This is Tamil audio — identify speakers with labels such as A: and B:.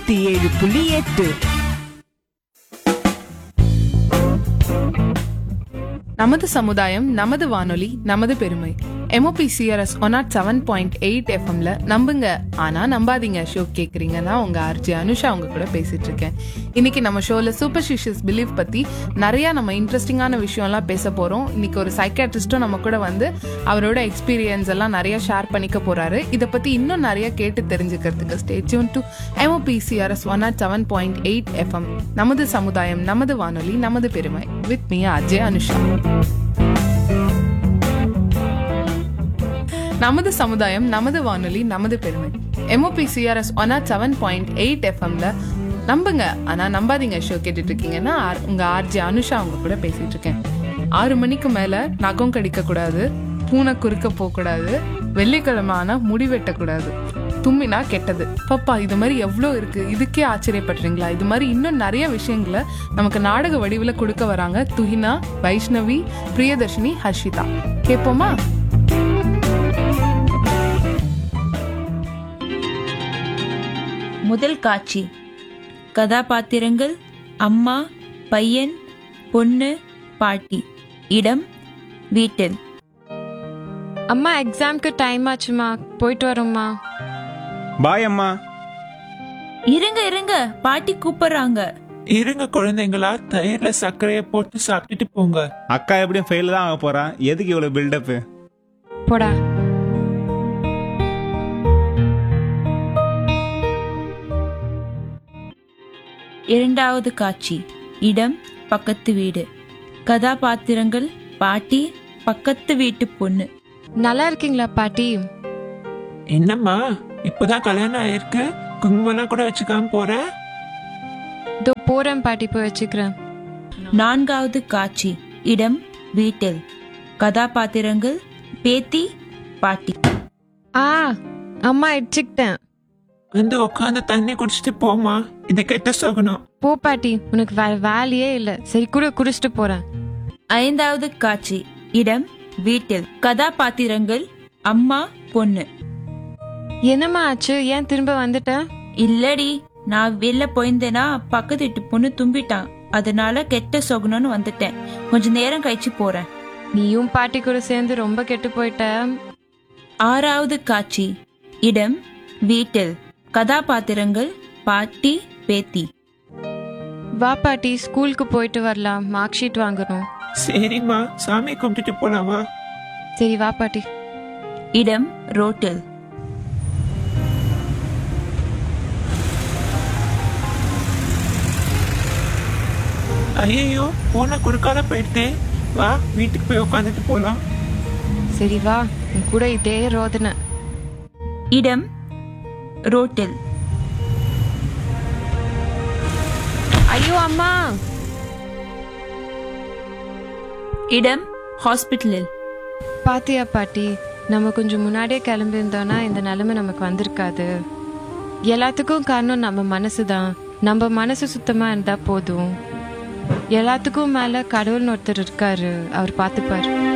A: நூத்தி ஏழு புள்ளி எட்டு
B: நமது சமுதாயம் நமது வானொலி நமது பெருமை MOP CRS one nought seven point eight எஃப்எம்ல நம்புங்க ஆனா நம்பாதீங்க ஷோ கேக்குறீங்கன்னா உங்க ஆர்ஜி அனுஷா அவங்க கூட பேசிட்டு இருக்கேன் இன்னைக்கு நம்ம ஷோல சூப்பர்ஷிஷியஸ் பிலீஃப் பத்தி நிறைய நம்ம இன்ட்ரெஸ்டிங்கான விஷயம்லாம் பேச போறோம் இன்னைக்கு ஒரு சைக்காட்ரிஸ்டும் நம்ம கூட வந்து அவரோட எக்ஸ்பீரியன்ஸ் எல்லாம் நிறைய ஷேர் பண்ணிக்க போறாரு இதை பத்தி இன்னும் நிறைய கேட்டு தெரிஞ்சுக்கிறதுக்கு stay tuned to MOP CRS one nought seven point eight FM நமது சமுதாயம் நமது வானொலி நமது பெருமை வித் மீ அஜய் அனுஷா நமது சமுதாயம் நமது வானொலி நமது பெருமை MOP CRS one nought seven point eight எஃப்எம்ல நம்புங்க ஆனா நம்பாதீங்க ஷோ கேட்டுட்டு இருக்கீங்கன்னா ஆர்- உங்க ஆர்ஜி அனுஷா அவங்க கூட பேசிட்டு இருக்கேன் ஆறு மணிக்கு மேல நகம் கடிக்க கூடாது பூனை குறுக்க போக கூடாது வெள்ளிக்கிழமை ஆனா முடி வெட்டக்கூடாது தும்மினா கெட்டது பாப்பா இது மாதிரி எவ்வளோ இருக்கு இதுக்கே ஆச்சரியப்படுறீங்களா இது மாதிரி இன்னும் நிறைய விஷயங்களை நமக்கு நாடக வடிவில் கொடுக்க வராங்க துஹினா வைஷ்ணவி பிரியதர்ஷினி ஹர்ஷிதா கேட்போமா
C: முதல் காட்சி கதாபாத்திரங்கள் அம்மா பையன் பொண்ணு பாட்டி இடம் வீட்டில்
D: அம்மா எக்ஸாம்க்கு டைம் ஆச்சுமா போயிட்டு வரோம்மா
E: பாய் அம்மா
C: இருங்க இருங்க பாட்டி கூப்பிடுறாங்க
F: இருங்க குழந்தைங்களா தயிர்ல சர்க்கரையை போட்டு சாப்பிட்டுட்டு போங்க
E: அக்கா எப்படியும் ஃபெயில் தான் ஆக போறா எதுக்கு இவ்வளவு பில்டப்
D: போடா
C: இரண்டாவது காட்சி இடம் பக்கத்து வீடு கதாபாத்திரங்கள் பாட்டி பக்கத்து வீட்டு பொண்ணு
D: நல்லா இருக்கீங்களா பாட்டி
F: என்னம்மா இப்பதான் கல்யாணம் ஆயிருக்கு குங்குமம்லாம் கூட வச்சுக்காம போற
D: இதோ போறேன் பாட்டி போய் வச்சுக்கிறேன்
C: நான்காவது காட்சி இடம் வீட்டில் கதாபாத்திரங்கள் பேத்தி பாட்டி
D: ஆ அம்மா இடிச்சுக்கிட்டேன்
F: வந்து உட்காந்து தண்ணி குடிச்சிட்டு போமா இது கெட்ட சகுனம்
D: போ பாட்டி உனக்கு வேற வேலையே இல்ல சரி கூட குடிச்சிட்டு போறேன்
C: ஐந்தாவது காட்சி இடம் வீட்டில் கதாபாத்திரங்கள் அம்மா பொண்ணு
D: என்னம்மா ஆச்சு ஏன் திரும்ப வந்துட்ட
C: இல்லடி நான் வெளில போயிருந்தேனா பக்கத்து வீட்டு பொண்ணு தும்பிட்டான் அதனால கெட்ட சொகணும்னு வந்துட்டேன் கொஞ்ச நேரம் கழிச்சு போறேன்
D: நீயும் பாட்டி கூட சேர்ந்து ரொம்ப கெட்டு போயிட்ட
C: ஆறாவது காட்சி இடம் வீட்டில் கதாபாத்திரங்கள் பாட்டி பேத்தி
D: வா பாட்டி ஸ்கூலுக்கு போயிட்டு வரலாம் மார்க் ஷீட் வாங்கணும்
F: சரிம்மா சாமி கும்பிட்டுட்டு போலாமா
D: சரி வா பாட்டி
C: இடம் ரோட்டில்
F: ஐயோ போன குறுக்கால போயிட்டே வா வீட்டுக்கு போய் உட்காந்துட்டு போலாம்
D: சரி வா உன் கூட இதே ரோதனை
C: இடம் ரோட்டில்
D: ஐயோ அம்மா
C: இடம் ஹாஸ்பிட்டலில்
D: பாத்தியா பாட்டி நம்ம கொஞ்சம் முன்னாடியே கிளம்பியிருந்தோம்னா இந்த நிலைமை நமக்கு வந்திருக்காது எல்லாத்துக்கும் காரணம் நம்ம மனசு தான் நம்ம மனசு சுத்தமா இருந்தா போதும் எல்லாத்துக்கும் மேல கடவுள்னு ஒருத்தர் இருக்காரு அவர் பார்த்துப்பாரு